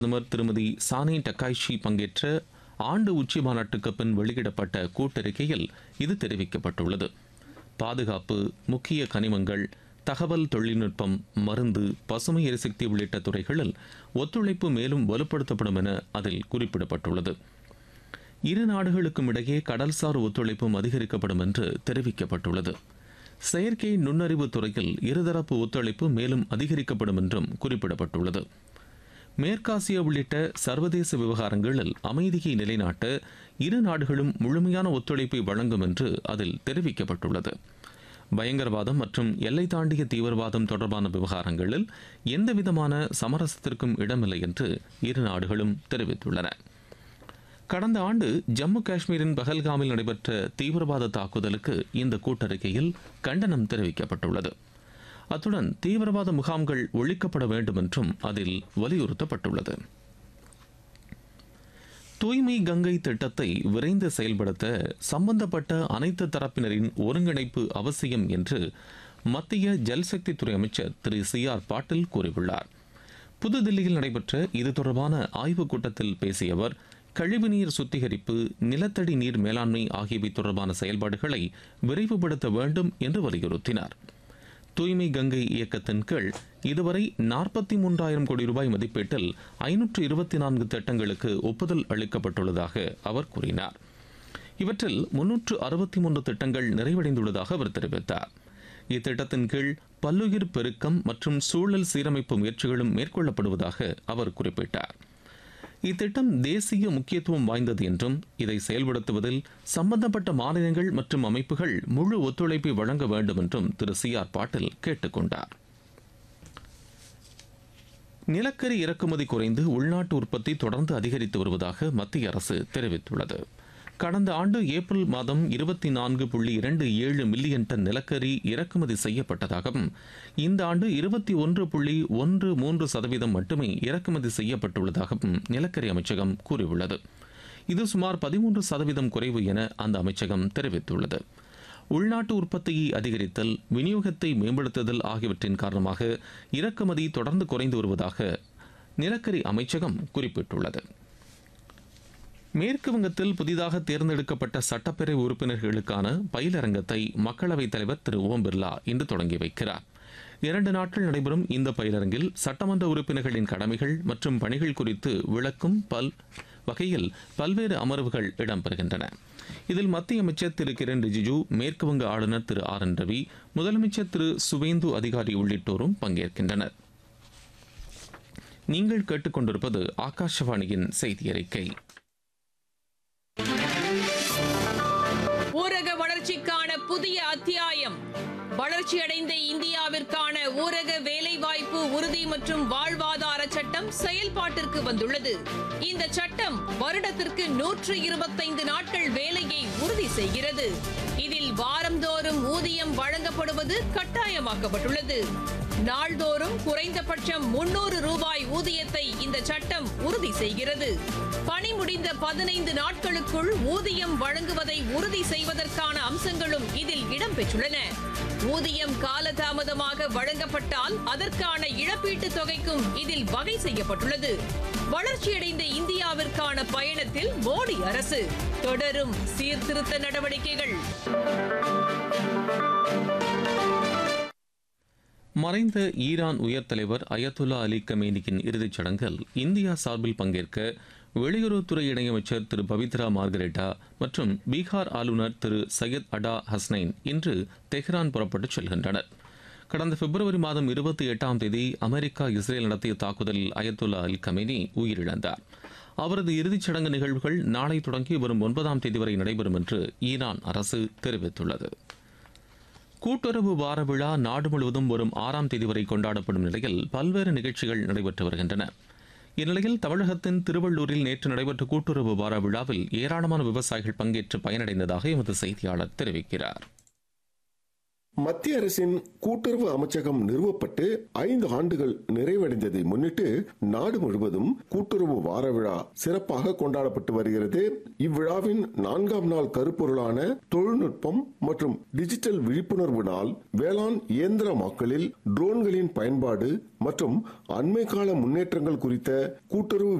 பிரதமர் திருமதி சானி டக்காய்ஷி பங்கேற்ற ஆண்டு உச்சி மாநாட்டுக்கு பின் வெளியிடப்பட்ட கூட்டறிக்கையில் இது தெரிவிக்கப்பட்டுள்ளது பாதுகாப்பு முக்கிய கனிமங்கள் தகவல் தொழில்நுட்பம் மருந்து பசுமை எரிசக்தி உள்ளிட்ட துறைகளில் ஒத்துழைப்பு மேலும் வலுப்படுத்தப்படும் என அதில் குறிப்பிடப்பட்டுள்ளது இரு நாடுகளுக்கும் இடையே கடல்சார் ஒத்துழைப்பும் அதிகரிக்கப்படும் என்று தெரிவிக்கப்பட்டுள்ளது செயற்கை நுண்ணறிவு துறையில் இருதரப்பு ஒத்துழைப்பு மேலும் அதிகரிக்கப்படும் என்றும் குறிப்பிடப்பட்டுள்ளது மேற்காசிய உள்ளிட்ட சர்வதேச விவகாரங்களில் அமைதியை நிலைநாட்ட இரு நாடுகளும் முழுமையான ஒத்துழைப்பை வழங்கும் என்று அதில் தெரிவிக்கப்பட்டுள்ளது பயங்கரவாதம் மற்றும் எல்லை தாண்டிய தீவிரவாதம் தொடர்பான விவகாரங்களில் எந்தவிதமான சமரசத்திற்கும் இடமில்லை என்று இரு நாடுகளும் தெரிவித்துள்ளன கடந்த ஆண்டு ஜம்மு காஷ்மீரின் பஹல்காமில் நடைபெற்ற தீவிரவாத தாக்குதலுக்கு இந்த கூட்டறிக்கையில் கண்டனம் தெரிவிக்கப்பட்டுள்ளது அத்துடன் தீவிரவாத முகாம்கள் ஒழிக்கப்பட வேண்டும் என்றும் அதில் வலியுறுத்தப்பட்டுள்ளது தூய்மை கங்கை திட்டத்தை விரைந்து செயல்படுத்த சம்பந்தப்பட்ட அனைத்து தரப்பினரின் ஒருங்கிணைப்பு அவசியம் என்று மத்திய ஜல்சக்தித்துறை அமைச்சர் திரு சி ஆர் பாட்டில் கூறியுள்ளார் புதுதில்லியில் நடைபெற்ற இது தொடர்பான ஆய்வுக் கூட்டத்தில் பேசிய அவர் கழிவுநீர் சுத்திகரிப்பு நிலத்தடி நீர் மேலாண்மை ஆகியவை தொடர்பான செயல்பாடுகளை விரைவுபடுத்த வேண்டும் என்று வலியுறுத்தினார் தூய்மை கங்கை இயக்கத்தின் கீழ் இதுவரை நாற்பத்தி மூன்றாயிரம் கோடி ரூபாய் மதிப்பீட்டில் ஐநூற்று இருபத்தி நான்கு திட்டங்களுக்கு ஒப்புதல் அளிக்கப்பட்டுள்ளதாக அவர் கூறினார் இவற்றில் முன்னூற்று அறுபத்தி மூன்று திட்டங்கள் நிறைவடைந்துள்ளதாக அவர் தெரிவித்தார் இத்திட்டத்தின் கீழ் பல்லுயிர் பெருக்கம் மற்றும் சூழல் சீரமைப்பு முயற்சிகளும் மேற்கொள்ளப்படுவதாக அவர் குறிப்பிட்டார் இத்திட்டம் தேசிய முக்கியத்துவம் வாய்ந்தது என்றும் இதை செயல்படுத்துவதில் சம்பந்தப்பட்ட மாநிலங்கள் மற்றும் அமைப்புகள் முழு ஒத்துழைப்பை வழங்க வேண்டும் என்றும் திரு சி ஆர் பாட்டில் கேட்டுக்கொண்டார் நிலக்கரி இறக்குமதி குறைந்து உள்நாட்டு உற்பத்தி தொடர்ந்து அதிகரித்து வருவதாக மத்திய அரசு தெரிவித்துள்ளது கடந்த ஆண்டு ஏப்ரல் மாதம் இருபத்தி நான்கு புள்ளி இரண்டு ஏழு மில்லியன் டன் நிலக்கரி இறக்குமதி செய்யப்பட்டதாகவும் இந்த ஆண்டு இருபத்தி ஒன்று புள்ளி ஒன்று மூன்று சதவீதம் மட்டுமே இறக்குமதி செய்யப்பட்டுள்ளதாகவும் நிலக்கரி அமைச்சகம் கூறியுள்ளது இது சுமார் பதிமூன்று சதவீதம் குறைவு என அந்த அமைச்சகம் தெரிவித்துள்ளது உள்நாட்டு உற்பத்தியை அதிகரித்தல் விநியோகத்தை மேம்படுத்துதல் ஆகியவற்றின் காரணமாக இறக்குமதி தொடர்ந்து குறைந்து வருவதாக நிலக்கரி அமைச்சகம் குறிப்பிட்டுள்ளது மேற்கு வங்கத்தில் புதிதாக தேர்ந்தெடுக்கப்பட்ட சட்டப்பேரவை உறுப்பினர்களுக்கான பயிலரங்கத்தை மக்களவைத் தலைவர் திரு ஓம் பிர்லா இன்று தொடங்கி வைக்கிறார் இரண்டு நாட்கள் நடைபெறும் இந்த பயிலரங்கில் சட்டமன்ற உறுப்பினர்களின் கடமைகள் மற்றும் பணிகள் குறித்து விளக்கும் பல் வகையில் பல்வேறு அமர்வுகள் இடம்பெறுகின்றன இதில் மத்திய அமைச்சர் திரு கிரண் ரிஜிஜு மேற்கு வங்க ஆளுநர் திரு ஆர் என் ரவி முதலமைச்சர் திரு சுவேந்து அதிகாரி உள்ளிட்டோரும் பங்கேற்கின்றனர் நீங்கள் கேட்டுக்கொண்டிருப்பது ஆகாஷவாணியின் செய்தி அறிக்கை ஊரக வளர்ச்சிக்கான புதிய அத்தியாயம் வளர்ச்சியடைந்த இந்தியாவிற்கான ஊரக வேலைவாய்ப்பு உறுதி மற்றும் வாழ்வாதார சட்டம் செயல்பாட்டிற்கு வந்துள்ளது இந்த சட்டம் வருடத்திற்கு நூற்று இருபத்தைந்து நாட்கள் வேலையை உறுதி செய்கிறது இதில் வாரந்தோறும் ஊதியம் வழங்கப்படுவது கட்டாயமாக்கப்பட்டுள்ளது நாள்தோறும் குறைந்தபட்சம் முன்னூறு ரூபாய் ஊதியத்தை இந்த சட்டம் உறுதி செய்கிறது பணி முடிந்த பதினைந்து நாட்களுக்குள் ஊதியம் வழங்குவதை உறுதி செய்வதற்கான அம்சங்களும் இதில் இடம்பெற்றுள்ளன ஊதியம் காலதாமதமாக வழங்கப்பட்டால் அதற்கான இழப்பீட்டுத் தொகைக்கும் இதில் வகை செய்யப்பட்டுள்ளது வளர்ச்சியடைந்த இந்தியாவிற்கான பயணத்தில் மோடி அரசு தொடரும் சீர்திருத்த நடவடிக்கைகள் மறைந்த ஈரான் உயர் தலைவர் அயத்துல்லா அலி கமேனியின் இறுதிச் சடங்கில் இந்தியா சார்பில் பங்கேற்க வெளியுறவுத்துறை இணையமைச்சர் திரு பவித்ரா மார்கரெட்டா மற்றும் பீகார் ஆளுநர் திரு சையத் அடா ஹஸ்னைன் இன்று தெஹ்ரான் புறப்பட்டுச் செல்கின்றனர் கடந்த பிப்ரவரி மாதம் இருபத்தி எட்டாம் தேதி அமெரிக்கா இஸ்ரேல் நடத்திய தாக்குதலில் அயத்துல்லா அல் கமேனி உயிரிழந்தார் அவரது இறுதிச் சடங்கு நிகழ்வுகள் நாளை தொடங்கி வரும் ஒன்பதாம் தேதி வரை நடைபெறும் என்று ஈரான் அரசு தெரிவித்துள்ளது கூட்டுறவு வார விழா நாடு முழுவதும் வரும் ஆறாம் தேதி வரை கொண்டாடப்படும் நிலையில் பல்வேறு நிகழ்ச்சிகள் நடைபெற்று வருகின்றன இந்நிலையில் தமிழகத்தின் திருவள்ளூரில் நேற்று நடைபெற்ற கூட்டுறவு வார விழாவில் ஏராளமான விவசாயிகள் பங்கேற்று பயனடைந்ததாக எமது செய்தியாளர் தெரிவிக்கிறார் மத்திய அரசின் கூட்டுறவு அமைச்சகம் நிறுவப்பட்டு ஐந்து ஆண்டுகள் நிறைவடைந்ததை முன்னிட்டு நாடு முழுவதும் கூட்டுறவு வார விழா சிறப்பாக கொண்டாடப்பட்டு வருகிறது இவ்விழாவின் நான்காம் நாள் கருப்பொருளான தொழில்நுட்பம் மற்றும் டிஜிட்டல் விழிப்புணர்வு நாள் வேளாண் இயந்திரமாக்கலில் ட்ரோன்களின் பயன்பாடு மற்றும் அண்மை கால முன்னேற்றங்கள் குறித்த கூட்டுறவு